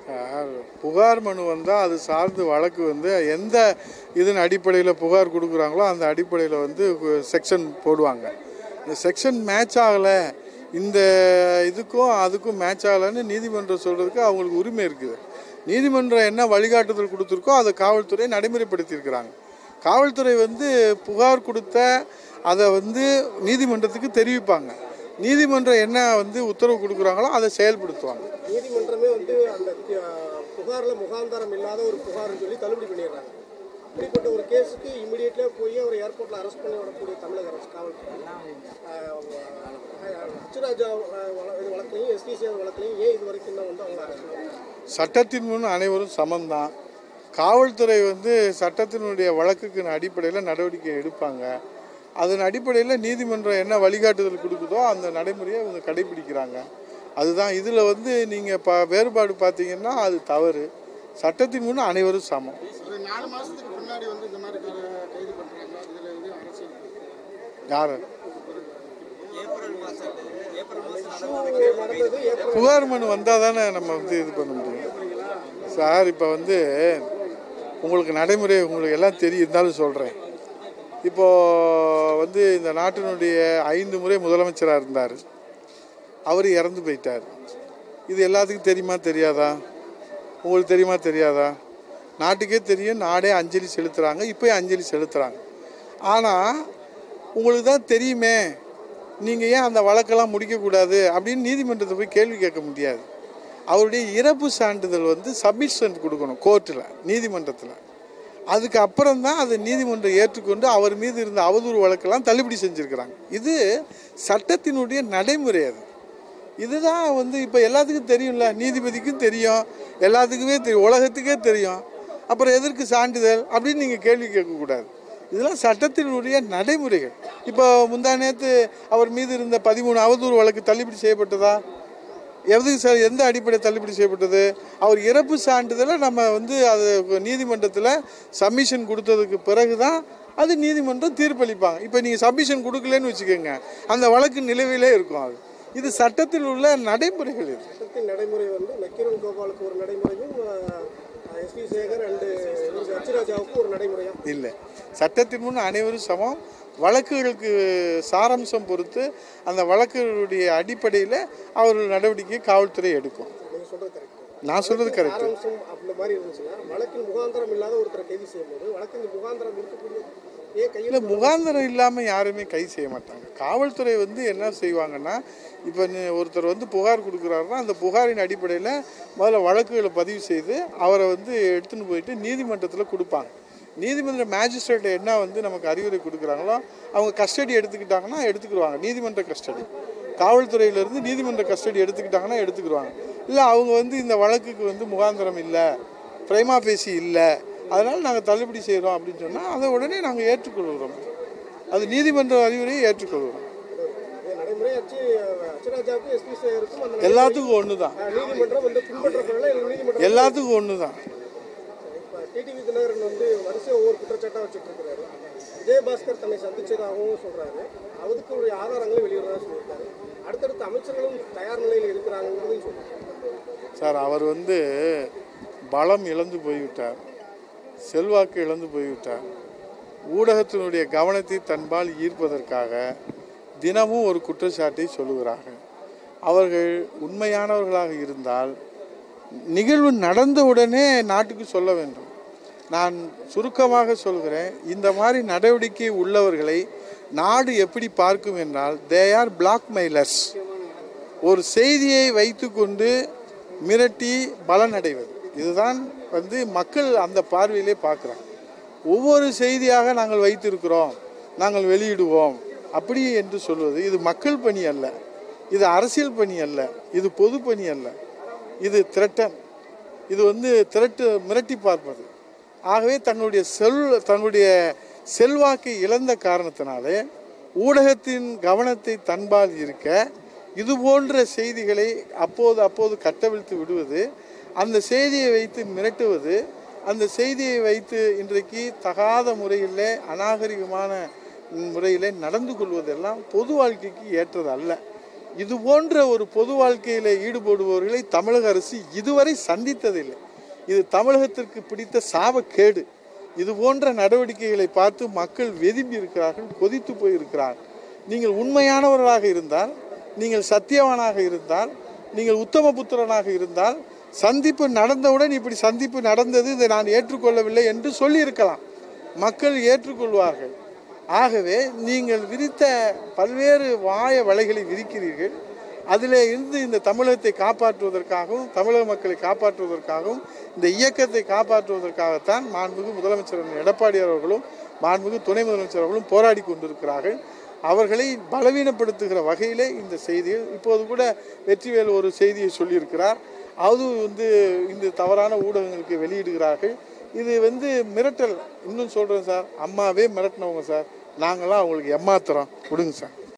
sir, புகார் மனு வந்தால் அது சார்ந்து வழக்கு வந்து எந்த இதன் அடிப்படையில் புகார் கொடுக்குறாங்களோ அந்த அடிப்படையில் வந்து செக்ஷன் போடுவாங்க இந்த செக்ஷன் மேட்ச் ஆகலை இந்த இதுக்கும் அதுக்கும் மேட்ச் ஆகலைன்னு நீதிமன்றம் சொல்கிறதுக்கு அவங்களுக்கு உரிமை இருக்குது நீதிமன்றம் என்ன வழிகாட்டுதல் கொடுத்துருக்கோ அதை காவல்துறை நடைமுறைப்படுத்தியிருக்கிறாங்க காவல்துறை வந்து புகார் கொடுத்த அதை வந்து நீதிமன்றத்துக்கு தெரிவிப்பாங்க நீதிமன்றம் என்ன வந்து உத்தரவு கொடுக்குறாங்களோ அதை செயல்படுத்துவாங்க நீதிமன்றமே வந்து அந்த அஹ், புகார்ல முகாந்தாரம் இல்லாத ஒரு புகார்னு சொல்லி தள்ளுபடி பண்ணிடுறாங்க இப்படிப்பட்ட ஒரு கேஸுக்கு இமிடியேட்லியாக போய் அவர் ஏர்போர்ட்டில் அரெஸ்ட் பண்ணி விடக்கூடிய தமிழக அரசு காவல்துறை அஹ், அச்சுராஜா அஹ், வழ- இது வழக்குலையும் எஸ்டிசிஆர் வழக்குலையும் ஏன் இது வரைக்கும் இன்னும் வந்து அவங்க அரெஸ்ட் பண்ணி சட்டத்தின் முன் அனைவரும் சமம்தான் காவல்துறை வந்து சட்டத்தினுடைய வழக்குக்கு அடிப்படையில் நடவடிக்கை எடுப்பாங்க அதன் அடிப்படையில் நீதிமன்றம் என்ன வழிகாட்டுதல் கொடுக்குதோ அந்த நடைமுறையை இவங்க கடைபிடிக்கிறாங்க அதுதான் இதில் வந்து நீங்கள் ப வேறுபாடு பார்த்தீங்கன்னா அது தவறு சட்டத்தின் முன் அனைவரும் சமம் ஒரு நாலு மாசத்துக்கு முன்னாடி வந்து இந்த மாதிரி க- கைது பண்றாங்க இதுல வந்து அரசியல் யார் நடந்தது ஏப்ரல் புகார் மனு வந்தால் தானே நம்ம வந்து இது பண்ண முடியும் சார் இப்போ வந்து உங்களுக்கு நடைமுறை உங்களுக்கு எல்லாம் தெரியும் இருந்தாலும் சொல்கிறேன் இப்போது வந்து இந்த நாட்டினுடைய ஐந்து முறை முதலமைச்சராக இருந்தார் அவர் இறந்து போயிட்டார் இது எல்லாத்துக்கும் தெரியுமா தெரியாதா உங்களுக்கு தெரியுமா தெரியாதா நாட்டுக்கே தெரியும் நாடே அஞ்சலி செலுத்துகிறாங்க இப்போயும் அஞ்சலி செலுத்துகிறாங்க ஆனால் உங்களுக்கு தான் தெரியுமே நீங்கள் ஏன் அந்த வழக்கெல்லாம் முடிக்கக்கூடாது அப்படின்னு நீதிமன்றத்தை போய் கேள்வி கேட்க முடியாது அவருடைய இறப்பு சான்றிதழ் வந்து சப்மிஷன் கொடுக்கணும் கோர்ட்டில் நீதிமன்றத்தில் அதுக்கு அப்புறம் தான் அதை நீதிமன்றம் ஏற்றுக்கொண்டு அவர் மீது இருந்த அவதூறு வழக்கெல்லாம் தள்ளுபடி செஞ்சுருக்கிறாங்க இது சட்டத்தினுடைய நடைமுறை அது இதுதான் வந்து இப்போ எல்லாத்துக்கும் தெரியும்ல நீதிபதிக்கும் தெரியும் எல்லாத்துக்குமே தெரியும் உலகத்துக்கே தெரியும் அப்புறம் எதற்கு சான்றிதழ் அப்படின்னு நீங்கள் கேள்வி கேட்கக்கூடாது இதெல்லாம் சட்டத்தினுடைய நடைமுறைகள் இப்போ முந்தா நேற்று அவர் மீது இருந்த பதிமூணு அவதூறு வழக்கு தள்ளுபடி செய்யப்பட்டதா எதுக்கு சார் எந்த அடிப்படை தள்ளுபடி செய்யப்பட்டது அவர் இறப்பு சான்றிதழை நம்ம வந்து அது நீதிமன்றத்தில் சப்மிஷன் கொடுத்ததுக்கு பிறகு தான் அது நீதிமன்றம் தீர்ப்பளிப்பாங்க இப்போ நீங்கள் சப்மிஷன் கொடுக்கலன்னு வச்சுக்கோங்க அந்த வழக்கு நிலுவையிலே இருக்கும் அது இது சட்டத்தில் உள்ள நடைமுறைகள் இது சட்டத்தின் நடைமுறை வந்து நக்கீரன் கோபாலுக்கு ஒரு நடைமுறையும் எஸ்பி சேகர் அண்டு அச்சுராஜாவுக்கு ஒரு நடைமுறையும் இல்லை சட்டத்தின் முன் அனைவரும் சமம் வழக்குகளுக்கு சாராம்சம் பொறுத்து அந்த வழக்குகளுடைய அடிப்படையில் அவர்கள் நடவடிக்கை காவல்துறை எடுக்கும் நீங்கள் சொல்கிறது கரெக்ட் நான் சொல்கிறது கரெக்ட் சாராம்சம் அந்த மாதிரி இருந்துச்சுன்னா வழக்கின் முகாந்திரம் இல்லாத ஒருத்தரை கைது செய்யும்போது வழக்கின் முகாந்திரம் இருக்கக்கூடிய ஏன் கையில் இல்லை முகாந்திரம் இல்லாமல் யாருமே கைது செய்ய மாட்டாங்க காவல்துறை வந்து என்ன செய்வாங்கன்னா இப்போ ஒருத்தர் வந்து புகார் கொடுக்குறாருன்னா அந்த புகாரின் அடிப்படையில் முதல்ல வழக்குகளை பதிவு செய்து அவரை வந்து எடுத்துன்னு போயிட்டு நீதிமன்றத்தில் கொடுப்பாங்க நீதிமன்ற மேஜிஸ்ட்ரேட் என்ன வந்து நமக்கு அறிவுரை கொடுக்குறாங்களோ அவங்க கஸ்டடி எடுத்துக்கிட்டாங்கன்னா எடுத்துக்கிடுவாங்க நீதிமன்ற கஸ்டடி காவல்துறையிலேருந்து நீதிமன்ற கஸ்டடி எடுத்துக்கிட்டாங்கன்னா எடுத்துக்கிடுவாங்க இல்லை அவங்க வந்து இந்த வழக்குக்கு வந்து முகாந்திரம் இல்லை பிரைமா பேசி இல்லை அதனால் நாங்கள் தள்ளுபடி செய்கிறோம் அப்படின்னு சொன்னால் அதை உடனே நாங்கள் ஏற்றுக்கொள்கிறோம் அது நீதிமன்ற அறிவுரையை ஏற்றுக்கொள்கிறோம் நடைமுறை அச்சு அச்சுராஜாவுக்கும் எஸ்பி சேகருக்கும் அந்த எல்லாத்துக்கும் ஒன்று தான் அஹ், நீதிமன்றம் வந்து பின்பற்றப்படல இல்லை நீதிமன்றம் எல்லாத்துக்கும் ஒன்று தான் இப்போ டிடிவி தினகரன் வந்து வரிசை ஒவ்வொரு குற்றச்சாட்டாக வச்சுட்டு இருக்கிறாரு விஜயபாஸ்கர் தன்னை சந்திச்சதாகவும் சொல்றாரு அதுக்கு ஒரு ஆதாரங்களும் வெளியிடுறதா சொல்லியிருக்காரு அடுத்தடுத்த அமைச்சர்களும் தயார் நிலையில் இருக்கிறாங்கிறதையும் சொல்றாரு சார் அவர் வந்து பலம் இழந்து போய்விட்டார் செல்வாக்கு இழந்து போய்விட்டார் ஊடகத்தினுடைய கவனத்தை தன்பால் ஈர்ப்பதற்காக தினமும் ஒரு குற்றச்சாட்டை சொல்லுகிறார்கள் அவர்கள் உண்மையானவர்களாக இருந்தால் நிகழ்வு நடந்தவுடனே நாட்டுக்கு சொல்ல வேண்டும் நான் சுருக்கமாக சொல்கிறேன் இந்த மாதிரி நடவடிக்கை உள்ளவர்களை நாடு எப்படி பார்க்கும் என்றால் தே ஆர் பிளாக்மெயிலர்ஸ் ஒரு செய்தியை வைத்துக்கொண்டு மிரட்டி பலனடைவது இதுதான் வந்து மக்கள் அந்த பார்வையிலே பார்க்குறாங்க ஒவ்வொரு செய்தியாக நாங்கள் வைத்திருக்கிறோம் நாங்கள் வெளியிடுவோம் அப்படி என்று சொல்வது இது மக்கள் பணி அல்ல இது அரசியல் பணி அல்ல இது பொது பணி அல்ல இது திரட்டன் இது வந்து திரட்டு மிரட்டி பார்ப்பது ஆகவே தங்களுடைய செல் தங்களுடைய செல்வாக்கை இழந்த காரணத்தினாலே ஊடகத்தின் கவனத்தை தன்பால் இருக்க இது போன்ற செய்திகளை அப்போது அப்போது கட்டவிழ்த்து விடுவது அந்த செய்தியை வைத்து மிரட்டுவது அந்த செய்தியை வைத்து இன்றைக்கு தகாத முறையிலே அநாகரிகமான முறையிலே நடந்து கொள்வதெல்லாம் பொது வாழ்க்கைக்கு ஏற்றது அல்ல இது போன்ற ஒரு பொது வாழ்க்கையில் ஈடுபடுபவர்களை தமிழக அரசு இதுவரை சந்தித்ததில்லை இது தமிழகத்திற்கு பிடித்த சாபக்கேடு இது போன்ற நடவடிக்கைகளை பார்த்து மக்கள் வெதும்பி இருக்கிறார்கள் கொதித்து போயிருக்கிறார்கள் நீங்கள் உண்மையானவர்களாக இருந்தால் நீங்கள் சத்தியவானாக இருந்தால் நீங்கள் உத்தம புத்திரனாக இருந்தால் சந்திப்பு நடந்தவுடன் இப்படி சந்திப்பு நடந்தது இதை நான் ஏற்றுக்கொள்ளவில்லை என்று சொல்லியிருக்கலாம் மக்கள் ஏற்றுக்கொள்வார்கள் ஆகவே நீங்கள் விரித்த பல்வேறு வாய வலைகளை விரிக்கிறீர்கள் அதிலே இருந்து இந்த தமிழகத்தை காப்பாற்றுவதற்காகவும் தமிழக மக்களை காப்பாற்றுவதற்காகவும் இந்த இயக்கத்தை காப்பாற்றுவதற்காகத்தான் மாண்புமிகு முதலமைச்சர் எடப்பாடி அவர்களும் மாண்புமிகு துணை முதலமைச்சர் அவர்களும் போராடி கொண்டிருக்கிறார்கள் அவர்களை பலவீனப்படுத்துகிற வகையிலே இந்த செய்திகள் இப்போது கூட வெற்றிவேல் ஒரு செய்தியை சொல்லியிருக்கிறார் அது வந்து இந்த தவறான ஊடகங்களுக்கு வெளியிடுகிறார்கள் இது வந்து மிரட்டல் இன்னும் சொல்கிறேன் சார் அம்மாவே மிரட்டினவங்க சார் நாங்களாம் அவங்களுக்கு ஏமாத்துறோம் விடுங்க சார்